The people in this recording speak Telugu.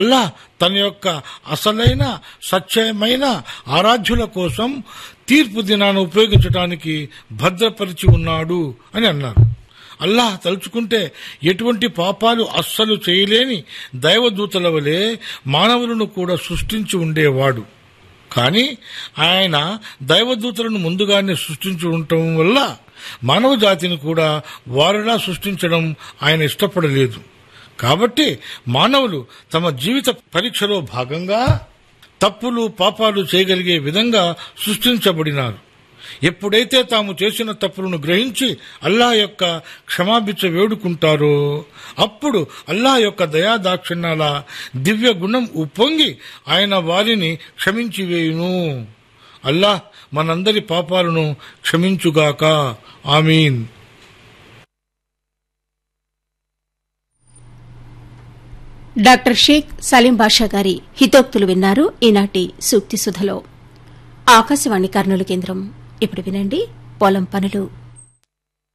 అల్లా తన యొక్క అసలైన సత్యమైన ఆరాధ్యుల కోసం తీర్పు దినాన్ని ఉపయోగించడానికి భద్రపరిచి ఉన్నాడు అని అన్నారు అల్లాహ్ తలుచుకుంటే ఎటువంటి పాపాలు అస్సలు చేయలేని దైవదూతల వలె మానవులను కూడా సృష్టించి ఉండేవాడు కానీ ఆయన దైవదూతలను ముందుగానే సృష్టించి ఉండటం వల్ల మానవ జాతిని కూడా వారిలా సృష్టించడం ఆయన ఇష్టపడలేదు కాబట్టి మానవులు తమ జీవిత పరీక్షలో భాగంగా తప్పులు పాపాలు చేయగలిగే విధంగా సృష్టించబడినారు ఎప్పుడైతే తాము చేసిన తప్పులను గ్రహించి అల్లా యొక్క క్షమాభిచ్చ వేడుకుంటారో అప్పుడు అల్లా యొక్క దయాదాక్షిణ్యాల దివ్య గుణం ఉప్పొంగి ఆయన వారిని క్షమించి వేయును అల్లాహ్ మనందరి పాపాలను క్షమించుగాక ఆమీన్ డాక్టర్ షేక్ సలీం బాషా గారి హితోక్తులు విన్నారు ఈనాటి సూక్తి సుధలో ఆకాశవాణి కర్నూలు కేంద్రం ఇప్పుడు వినండి పొలం పనులు